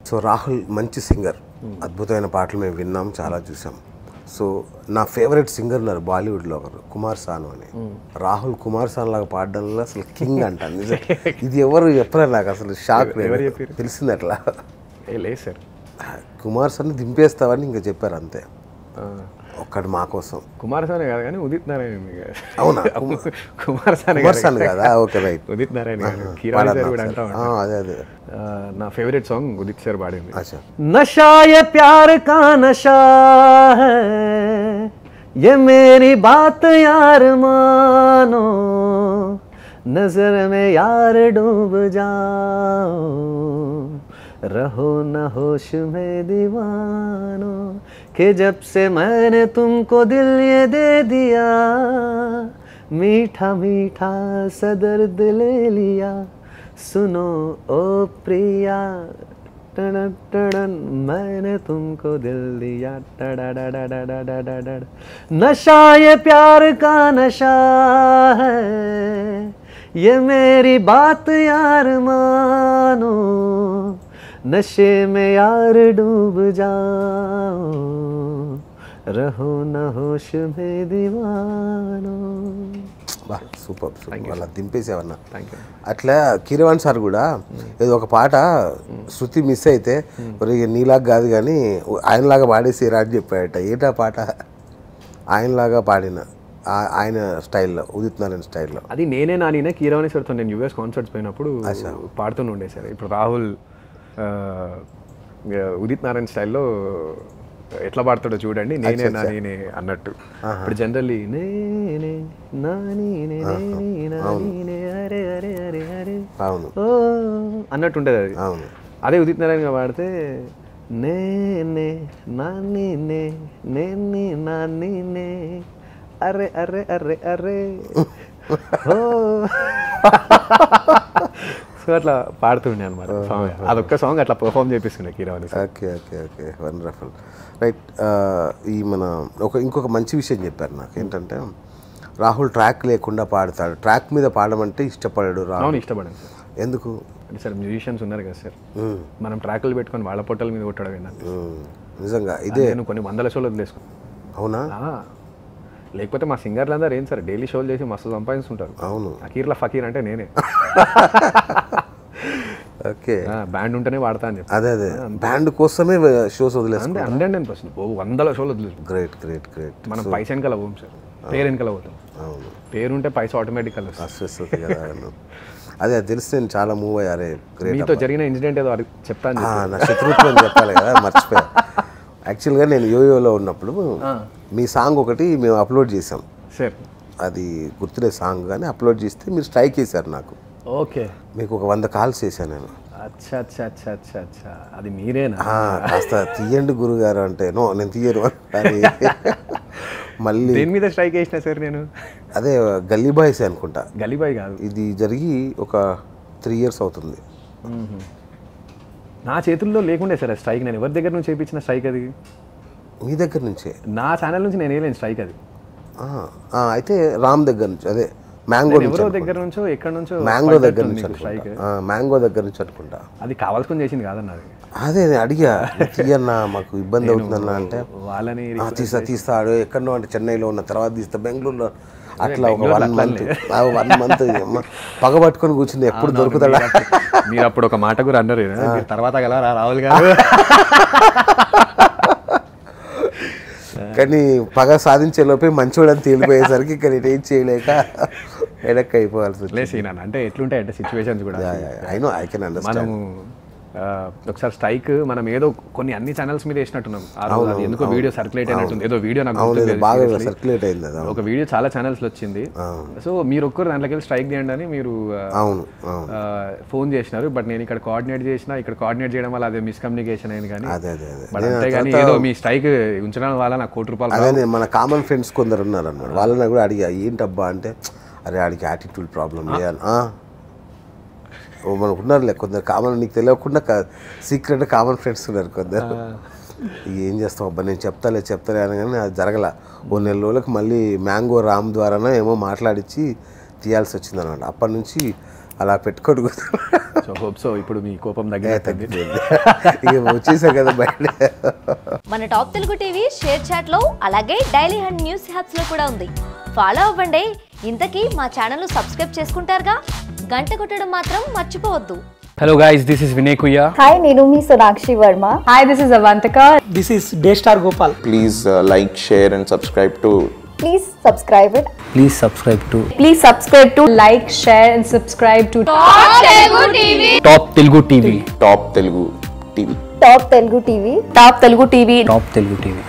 So Rahul మంచి singer అద్భుతమైన పాటలు మేము విన్నాం చాలా చూసాం సో నా ఫేవరెట్ సింగర్ ఉన్నారు బాలీవుడ్లో ఒకరు కుమార్ సాను అని రాహుల్ కుమార్ సాన్ లాగా పాడడంలో అసలు కింగ్ అంట నిజం ఇది ఎవరు చెప్పలేదు నాకు అసలు షాక్ ఎవరు చెప్పారు? తెలిసింది అట్లా ఏ లేదు సార్ కుమార్ సాన్ దింపేస్తావని ఇంకా చెప్పారు అంతే ఒక్కటి మా కోసం కుమారస్వామి కాదు కానీ ఉదిత్ నారాయణ గారు. అవునా? కుమారస్వామి కుమార్ గారు సాన్ కదా ఓకే రైట్ ఉదిత్ నారాయణ గారు కీరాణి సార్ కూడా అంటా ఉంటారు. అదే అదే ఆ, నా ఫేవరెట్ సాంగ్ ఉదిత్ సార్ పాడింది అచ్చా नशा ये प्यार का नशा है ये मेरी बात यार मानो नजर में यार डूब जाओ रहो न होश में दीवानो कि जब से मैंने तुमको दिल ये दे दिया मीठा मीठा सदर्द ले लिया सुनो ओ प्रिया टड़न टड़न मैंने तुमको दिल दिया टड़ाडा नशा ये प्यार का नशा है ये मेरी बात यार मानो नशे में यार डूब जाओ रहो न होश में दीवानो బా సూపర్ సూపర్ అలా దింపేసేవన్నా థ్యాంక్ యూ అట్లా కిరవాణ్ సార్ కూడా ఏదో ఒక పాట శృతి మిస్ అయితే "ఒరే, ఇక నీలాగా కాదు కానీ ఆయనలాగా పాడేసి అని చెప్పాడట ఏంటా పాట ఆయనలాగా పాడిన ఆ- ఆయన స్టైల్లో ఉదిత్ నారాయణ స్టైల్లో అది నేనే నా నేనే కీరవాణి సార్తో నేను యూఎస్ కాన్సర్ట్స్ పోయినప్పుడు పాడుతూనే ఉండే సార్ ఇప్పుడు రాహుల్ ఆ, ఉదిత్ నారాయణ స్టైల్లో ఎట్లా పాడతాడో చూడండి నేనే నా నేనే అన్నట్టు ఇప్పుడు జనరల్లీ నేనే నా నేనే నేనే నా నేనే అరే అరే అరే అరే అవును ఓ అన్నట్టు ఉంటుంది అది అవును అదే ఉదిత్ నారాయణగా పాడితే నేనే నా నేనే నేనే నా నేనే అరే అరే అరే అరే ఓ సో అట్లా పాడుతుండే అనమాట సాంగ్ అదొక్క సాంగ్ అట్లా పర్ఫామ్ చేపిస్తుండే Keeravani sir okay okay okay wonderful right ఈ మన ఒక ఇంకొక మంచి విషయం చెప్పారు నాకు ఏంటంటే రాహుల్ ట్రాక్ లేకుండా పాడతాడు ట్రాక్ మీద పాడమంటే ఇష్టపడాడు రాహుల్ అవును ఇష్టపడండి సార్ ఎందుకు అంటే సార్ మ్యూజిషియన్స్ ఉన్నారు కదా సార్ మ్మ్. మనం ట్రాకులు పెట్టుకొని వాళ్ళ పొట్టల మీద కొట్టడం ఏంటంటే మ్మ్. నిజంగా ఇదే నేను కొన్ని వందల షోలు వదిలేసుకున్నాను అవునా ఆ, లేకపోతే మా సింగర్లు అందరూ ఏం సార్ డైలీ షోలు చేసి మస్తు సంపాదిస్తుంటారు అవును అకీర్ల ఫకీర్ అంటే నేనే ఓకే బ్యాండ్ ఉంటేనే వాడతా అని చెప్పి అదే అదే బ్యాండ్ కోసమే షోస్ వదిలేస్తాం అంటే హండ్రెడ్ అండ్ పర్సెంట్ ఓ వందల షోలు వదిలేదు గ్రేట్ గ్రేట్ గ్రేట్ మనం పైస వెనకాల పోం సార్ పేరు వెనకాల పోతాం అవును పేరుంటే పైస ఆటోమేటికల్ వస్తుంది అస్వస్థత కదా అవును. అదే అది తెలిసి నేను చాలా మూవ్ అయ్యారే గ్రేట్ మీతో జరిగిన ఇన్సిడెంట్ ఏదో అడిగి చెప్తాను ఆ, నా శత్రుత్వం చెప్పాలి కదా మర్చిపోయా యాక్చువల్గా నేను యోయోలో ఉన్నప్పుడు మీ సాంగ్ ఒకటి మేము అప్లోడ్ చేసాం సార్ అది గుర్తులే సాంగ్ కానీ అప్లోడ్ చేస్తే మీరు స్ట్రైక్ వేశారు నాకు ఓకే మీకు ఒక వంద కాల్స్ చేశాను నేను అచ్చా అచ్చా అచ్చా అచ్చా అచ్చా అది మీరేనా ఆ, కాస్త తీయండి గురుగారు అంటే నో నేను తీయను అని మళ్ళీ దేని మీద స్ట్రైక్ వేసిన సార్ నేను అదే గల్లీ బాయ్స్ అనుకుంటా గలీబాయ్ కాదు ఇది జరిగి ఒక త్రీ ఇయర్స్ అవుతుంది మ్మ్. నా చేతుల్లో లేకుండే సార్ స్ట్రైక్ నేను ఎవరి దగ్గర నుంచి చేయించిన స్ట్రైక్ అది మీ దగ్గర నుంచే నా ఛానల్ నుంచి నేను వేయలేను స్ట్రైక్ అది ఆ, ఆ, అయితే రామ్ దగ్గర నుంచి అదే మ్యాంగో నుంచి ఎవరో దగ్గర నుంచో ఎక్కడి నుంచో మ్యాంగో దగ్గర నుంచి స్ట్రైక్ అనుకుంటా ఆ, మ్యాంగో దగ్గర నుంచి అనుకుంటా అది కావాల్సుకొని చేసింది కాదన్న అది అదే నేను అడిగా తీయన్నా మాకు ఇబ్బంది అవుతుందన్న అంటే వాళ్ళని "ఆ, తీస్తా తీస్తాడు ఎక్కడో అంటే చెన్నైలో ఉన్న తర్వాత తీస్తా బెంగళూరులో అట్లా ఒక వన్ మంత్ వన్ మంత్ పగ పట్టుకొని కూర్చుంది ఎప్పుడు దొరుకుతాడా మీరు అప్పుడు ఒక మాట కూడా అన్నారు కదా, మీరు తర్వాత గల రాహుల్ గారు కానీ పగ సాధించే లోపే మంచోడని తేలిపోయేసరికి ఇక్కడ నేను ఏం చేయలేక ఎడక్ అయిపోవాల్సి వచ్చింది లేదు సీన్ అంటే ఎట్లుంటాయి అంటే సిచ్యువేషన్స్ కూడా I know I can understand మనము ఆ, ఒకసారి స్ట్రైక్ మనం ఏదో కొన్ని అన్ని ఛానల్స్ మీద వేసినట్టున్నాం ఆ రోజు అది ఎందుకో వీడియో సర్క్యులేట్ అయినట్టుంది ఏదో వీడియో నాకు అవును గుర్తులేదు ఇది బాగా seriously. సర్క్యులేట్ అయింది అది ఒక వీడియో చాలా ఛానల్స్ లో వచ్చింది సో మీరు ఒక్కరు దాంట్లోకి వెళ్ళి స్ట్రైక్ చేయండి అని మీరు ఆ, అవును అవును ఆ, ఫోన్ చేసినారు బట్ నేను ఇక్కడ కోఆర్డినేట్ చేసిన ఇక్కడ కోఆర్డినేట్ చేయడం వల్ల అదే మిస్కమ్యూనికేషన్ అయింది కానీ అదే అదే అదే బట్ అంతేగాని ఏదో మీ స్ట్రైక్ ఉంచడం వల్ల నాకు కోటి రూపాయలు అదే నేను మన కామన్ ఫ్రెండ్స్ కొందరు ఉన్నారు అన్నమాట వాళ్ళని కూడా అడిగా ఏంటబ్బా అంటే అరే ఆడికి యాటిట్యూడ్ ప్రాబ్లం లేదు ఓ మనకు ఉన్నారులే కొందరు కామన్ నీకు తెలియకుండా సీక్రెట్ కామన్ ఫ్రెండ్స్ ఉన్నారు కొందరు ఏం చేస్తాం అబ్బా నేను చెప్తాలే చెప్తాలే అనగానే అది జరగల ఓ నెల రోజులకు మళ్ళీ మ్యాంగో రామ్ ద్వారానో ఏమో మాట్లాడించి తీయాల్సి వచ్చింది అనమాట అప్పటి నుంచి అలా పెట్టుకొని కూర్చున్నా. సో హోప్ సో ఇప్పుడు మీ కోపం ఏ, తగ్గినట్టుంది తగ్గిపోయింది ఇక వచ్చేసా కదా బయట మన top Telugu TV ShareChat లో అలాగే డైలీ హండ్ న్యూస్ హ్యాప్స్ లో కూడా ఉంది ఫాలో అవ్వండి ఇంతకీ మా ఛానల్ సబ్స్క్రైబ్ చేసుకుంటారుగా గంట కొట్టడం మాత్రం మర్చిపోవద్దు Hello guys, this is Vinay Kuya. Hi, నేను మీ Sonakshi Varma Hi, this is Avantika. This is Daystar Gopal. please uh, like, share, and subscribe to please subscribe it Please subscribe to Please subscribe to like, share, and subscribe to Top Telugu TV. Top Telugu TV. Top Telugu TV Top Telugu TV. Top Telugu TV.